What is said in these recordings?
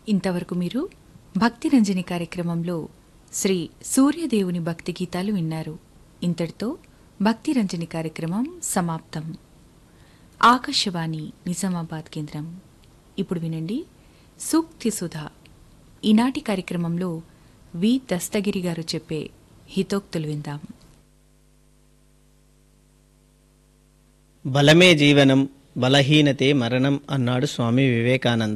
ఇంతవరకు మీరు భక్తి రంజని కార్యక్రమంలో శ్రీ సూర్యదేవుని భక్తి గీతాలు విన్నారు ఇంతటితో భక్తి రంజని కార్యక్రమం సమాప్తం ఆకాశవాణి నిజామాబాద్ కేంద్రం ఇప్పుడు వినండి సూక్తి సుధా ఈనాటి కార్యక్రమంలో వి దస్తగిరి గారు చెప్పే హితోక్తులు విందాం బలమే జీవనం బలహీనతే మరణం అన్నాడు స్వామి వివేకానంద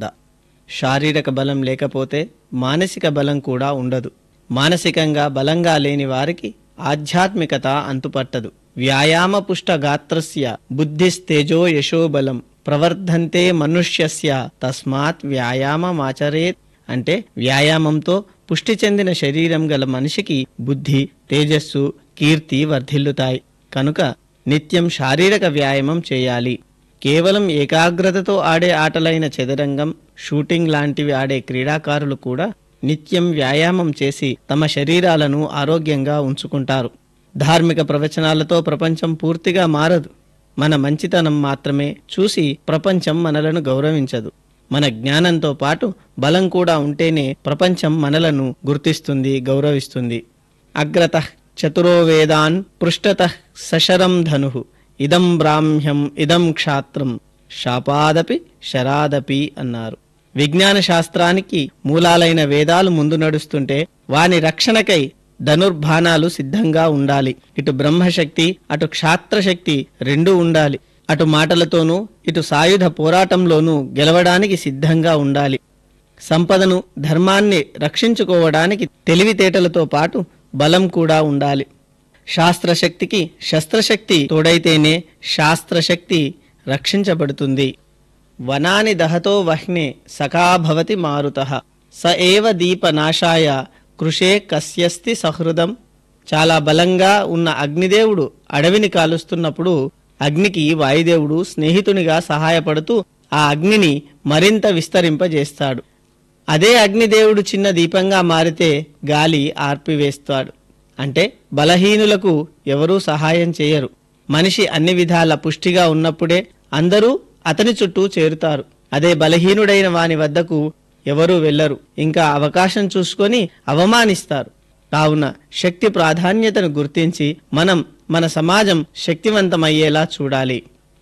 శారీరక బలం లేకపోతే మానసిక బలం కూడా ఉండదు మానసికంగా బలంగా లేని వారికి ఆధ్యాత్మికత అంతుపట్టదు వ్యాయామ పుష్ట గాత్రస్య బుద్ధిస్తేజో యశోబలం ప్రవర్ధంతే మనుష్యస్య తస్మాత్ వ్యాయామమాచరేత్ అంటే వ్యాయామంతో పుష్టి చెందిన శరీరం గల మనిషికి బుద్ధి తేజస్సు కీర్తి వర్ధిల్లుతాయి కనుక నిత్యం శారీరక వ్యాయామం చేయాలి కేవలం ఏకాగ్రతతో ఆడే ఆటలైన చదరంగం షూటింగ్ లాంటివి ఆడే క్రీడాకారులు కూడా నిత్యం వ్యాయామం చేసి తమ శరీరాలను ఆరోగ్యంగా ఉంచుకుంటారు ధార్మిక ప్రవచనాలతో ప్రపంచం పూర్తిగా మారదు మన మంచితనం మాత్రమే చూసి ప్రపంచం మనలను గౌరవించదు మన జ్ఞానంతో పాటు బలం కూడా ఉంటేనే ప్రపంచం మనలను గుర్తిస్తుంది గౌరవిస్తుంది అగ్రత చతురో వేదాన్ పృష్ఠత సశరం ధను ఇదం బ్రాహ్మ్యం ఇదం క్షాత్రం శాపాదపి శరాదపి అన్నారు విజ్ఞాన శాస్త్రానికి మూలాలైన వేదాలు ముందు నడుస్తుంటే వాని రక్షణకై ధనుర్బాణాలు సిద్ధంగా ఉండాలి ఇటు బ్రహ్మశక్తి అటు క్షాత్రశక్తి రెండూ ఉండాలి అటు మాటలతోనూ ఇటు సాయుధ పోరాటంలోనూ గెలవడానికి సిద్ధంగా ఉండాలి సంపదను ధర్మాన్ని రక్షించుకోవడానికి తెలివితేటలతో పాటు బలం కూడా ఉండాలి శాస్త్రశక్తికి శస్త్రశక్తి తోడైతేనే శాస్త్రశక్తి రక్షించబడుతుంది వనాని దహతో వహ్నే సఖాభవతి మారుత స ఏవ దీపనాశాయ కృషే కస్యస్తి సహృదం చాలా బలంగా ఉన్న అగ్నిదేవుడు అడవిని కాలుస్తున్నప్పుడు అగ్నికి వాయుదేవుడు స్నేహితునిగా సహాయపడుతూ ఆ అగ్నిని మరింత విస్తరింపజేస్తాడు అదే అగ్నిదేవుడు చిన్న దీపంగా మారితే గాలి ఆర్పివేస్తాడు అంటే బలహీనులకు ఎవరూ సహాయం చేయరు మనిషి అన్ని విధాల పుష్టిగా ఉన్నప్పుడే అందరూ అతని చుట్టూ చేరుతారు అదే బలహీనుడైన వాని వద్దకు ఎవరూ వెళ్లరు ఇంకా అవకాశం చూసుకొని అవమానిస్తారు కావున శక్తి ప్రాధాన్యతను గుర్తించి మనం మన సమాజం శక్తివంతమయ్యేలా చూడాలి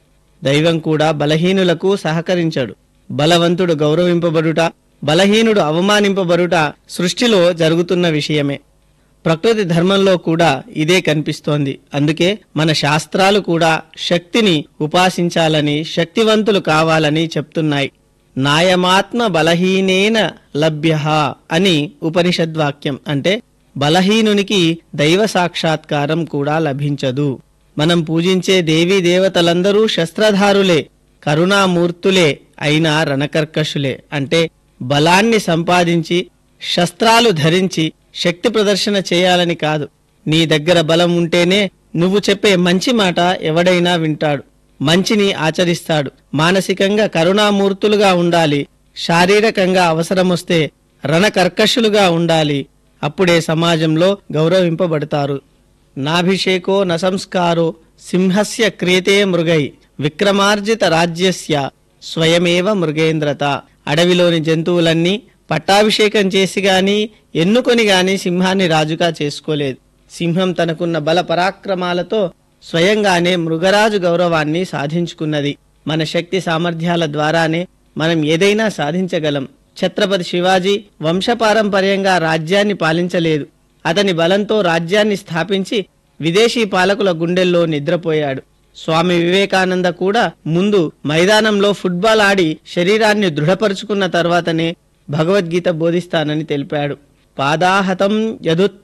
దైవం కూడా బలహీనులకు సహకరించడు బలవంతుడు గౌరవింపబడుట బలహీనుడు అవమానింపబడుట సృష్టిలో జరుగుతున్న విషయమే ప్రకృతి ధర్మంలో కూడా ఇదే కనిపిస్తోంది అందుకే మన శాస్త్రాలు కూడా శక్తిని ఉపాసించాలని శక్తివంతులు కావాలని చెప్తున్నాయి నాయమాత్మ బలహీనేన లభ్య అని ఉపనిషద్వాక్యం అంటే బలహీనునికి దైవ సాక్షాత్కారం కూడా లభించదు మనం పూజించే దేవీ దేవతలందరూ శస్త్రధారులే కరుణామూర్తులే అయిన రణకర్కశులే అంటే బలాన్ని సంపాదించి శస్త్రాలు ధరించి శక్తి ప్రదర్శన చేయాలని కాదు నీ దగ్గర బలం ఉంటేనే నువ్వు చెప్పే మంచి మాట ఎవడైనా వింటాడు మంచిని ఆచరిస్తాడు మానసికంగా కరుణామూర్తులుగా ఉండాలి శారీరకంగా అవసరమొస్తే రణకర్కశులుగా ఉండాలి అప్పుడే సమాజంలో గౌరవింపబడతారు నాభిషేకో నసంస్కారో సింహస్య క్రియతే మృగై విక్రమార్జిత రాజ్యస్య స్వయమేవ మృగేంద్రత అడవిలోని జంతువులన్నీ పట్టాభిషేకం చేసి గాని ఎన్నుకొని గాని సింహాన్ని రాజుగా చేసుకోలేదు సింహం తనకున్న బల పరాక్రమాలతో స్వయంగానే మృగరాజు గౌరవాన్ని సాధించుకున్నది మన శక్తి సామర్థ్యాల ద్వారానే మనం ఏదైనా సాధించగలం ఛత్రపతి శివాజీ వంశపారంపర్యంగా రాజ్యాన్ని పాలించలేదు అతని బలంతో రాజ్యాన్ని స్థాపించి విదేశీ పాలకుల గుండెల్లో నిద్రపోయాడు స్వామి వివేకానంద కూడా ముందు మైదానంలో ఫుట్బాల్ ఆడి శరీరాన్ని దృఢపరుచుకున్న తర్వాతనే భగవద్గీత బోధిస్తానని తెలిపాడు పాదాహతం యదుత్